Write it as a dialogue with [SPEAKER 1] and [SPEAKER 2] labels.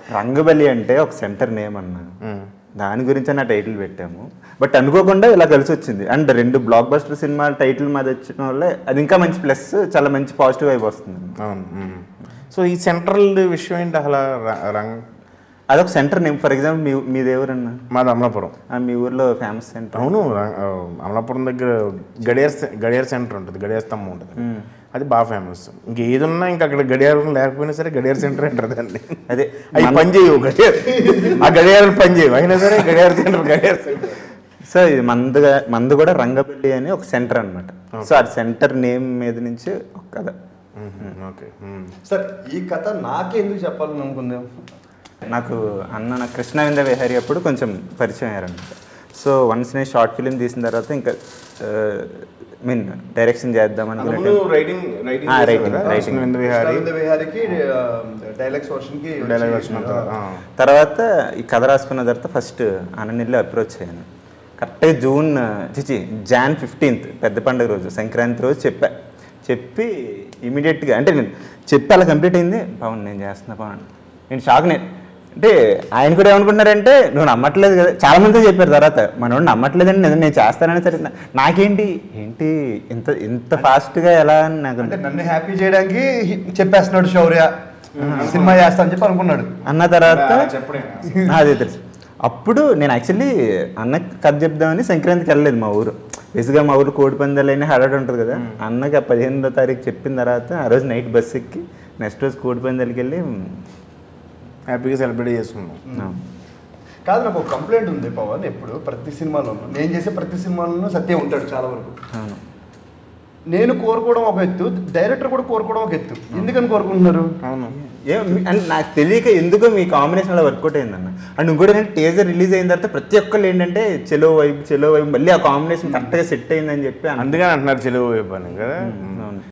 [SPEAKER 1] రంగబలి అంటే ఒక centre name అన్న దాని గురించి నా టైటిల్ పెట్టాము బట్ అనుకోకుండా ఇలా కలిసి వచ్చింది అండ్ రెండు బ్లాక్ బస్టర్ సినిమా టైటిల్ మాది వచ్చిన వల్ల అది ఇంకా మంచి ప్లస్ చాలా మంచి పాజిటివ్ వైబ్ వస్తుంది
[SPEAKER 2] అవును మ్మ్. సో ఈ సెంట్రల్ విషయం ఏంటి అసలు ర- రంగ్
[SPEAKER 1] అదొక సెంటర్ నేమ్ ఫర్ ఎగ్జాంపుల్ మీ మీది ఎవరన్నా
[SPEAKER 2] మాది అమలాపురం
[SPEAKER 1] ఆ, మీ ఊర్లో ఫేమస్ సెంటర్
[SPEAKER 2] అవును ర- ఆ, అమలాపురం దగ్గర గడియార్ సె- గడియార్ సెంటర్ ఉంటుంది గడియార్ స్తంభం ఉంటుంది అది బాగా ఫేమస్ ఇంక ఏది ఉన్నా ఇంకా అక్కడ గడియారం లేకపోయినా సరే గడియార్ సెంటర్ అంటారు దాన్ని
[SPEAKER 1] అదే
[SPEAKER 2] అవి పని చేయవు గడియార్ ఆ గడియారాలు పని చేయవు అయినా సరే Gadiyar center Gadiyar center
[SPEAKER 1] so ఇది మందుగా మందు కూడా రంగబల్లి అని ఒక సెంటర్ అన్నమాట సో ఆ సెంటర్ నేమ్ మీద నుంచి ఒక కథ
[SPEAKER 2] ఓకే
[SPEAKER 3] సార్ ఈ కథ నాకే ఎందుకు చెప్పాలని అనుకుందాం
[SPEAKER 1] నాకు అన్న నాకు కృష్ణవేంద్ర విహారీ అప్పుడు కొంచెం పరిచయం అయ్యారనమాట సో వన్స్ నేను షార్ట్ ఫిలిం తీసిన తర్వాత ఇంకా మీన్ డైరెక్షన్ చేద్దాం
[SPEAKER 2] ముందు
[SPEAKER 1] అనుకున్నట్టు
[SPEAKER 2] రైటింగ్ రైటింగ్
[SPEAKER 1] ఆ,
[SPEAKER 2] చేశారు
[SPEAKER 1] writing,
[SPEAKER 2] కదా?
[SPEAKER 1] writing.
[SPEAKER 2] కృష్ణవేంద్ర విహారీ
[SPEAKER 3] రవీంద్ర విహారీకి డైలాగ్స్ వర్షన్కి
[SPEAKER 2] డైలాగ్ వచ్చినంత ఆ.
[SPEAKER 1] తర్వాత ఈ కథ రాసుకున్న తర్వాత ఫస్ట్ అన్ననిల్లు అప్రోచ్ అయ్యాను కరెక్ట్గా జూన్ చిచి జాన్ ఫిఫ్టీన్త్ పెద్ద పండుగ రోజు సంక్రాంతి రోజు చెప్పా చెప్పి ఇమీడియట్గా అంటే నేను చెప్పి అలా కంప్లీట్ అయింది పవన్ నేను చేస్తున్నా పవన్ నేను షాక్ నేను అంటే ఆయన కూడా ఏమనుకుంటున్నారంటే నువ్వు నమ్మట్లేదు కదా చాలా మంది చెప్పారు తర్వాత మనోడు నమ్మట్లేదండి నిజం నేను చేస్తానని సరే నా- నాకేంటి ఏంటి ఇంత ఇంత ఫాస్ట్గా ఎలా అని నాకు
[SPEAKER 3] అంటే నన్ను హ్యాపీ చేయడానికి చెప్పేస్తున్నాడు శౌర్య సినిమా చేస్తా అని చెప్పి అనుకున్నాడు
[SPEAKER 1] అన్న తర్వాత
[SPEAKER 2] అలా చెప్పడేనా?
[SPEAKER 1] ఆ, అదే తెలుసు అప్పుడు నేను యాక్చువల్లీ అన్నకి కథ చెప్దామని సంక్రాంతికి వెళ్ళలేదు మా ఊరు బేసిక్గా మా ఊరు కోడి పందాలు అయినా హడాడు ఉంటుంది కదా అన్నకి ఆ పదిహేనో తారీఖు చెప్పిన తర్వాత ఆ రోజు నైట్ బస్ ఎక్కి నెక్స్ట్ రోజు కోడి పందాలకి వెళ్ళి
[SPEAKER 2] హ్యాపీగా సెలబ్రేట్ చేసుకున్నాం
[SPEAKER 1] ఆ,
[SPEAKER 3] కాదు నాకు ఒక కంప్లైంట్ ఉంది పవన్ ఎప్పుడు ప్రతి సినిమాలోనూ నేను చేసే ప్రతి సినిమాలోనూ సత్యం ఉంటాడు చాలా వరకు
[SPEAKER 1] అవును
[SPEAKER 3] నేను కోరుకోవడం ఒక ఎత్తు డైరెక్టర్ కూడా కోరుకోవడం ఒక ఎత్తు ఎందుకని కోరుకుంటున్నారు
[SPEAKER 2] అవును
[SPEAKER 1] ఏ మీ- అంటే నాకు తెలియక ఎందుకో మీ కాంబినేషన్ అలా వర్కౌట్ అయిందన్న అండ్ ఇంకోటి ఏంటంటే టేజర్ రిలీజ్ అయిన తర్వాత ప్రతి ఒక్కళ్ళు ఏంటంటే చెలో వైపు చెలో వైపు మళ్ళీ ఆ కాంబినేషన్ కరెక్ట్గా సెట్ అయిందని చెప్పి అన్న-
[SPEAKER 2] అందుకని అంటున్నారు చెలువు వైపు అని కదా
[SPEAKER 1] అవును.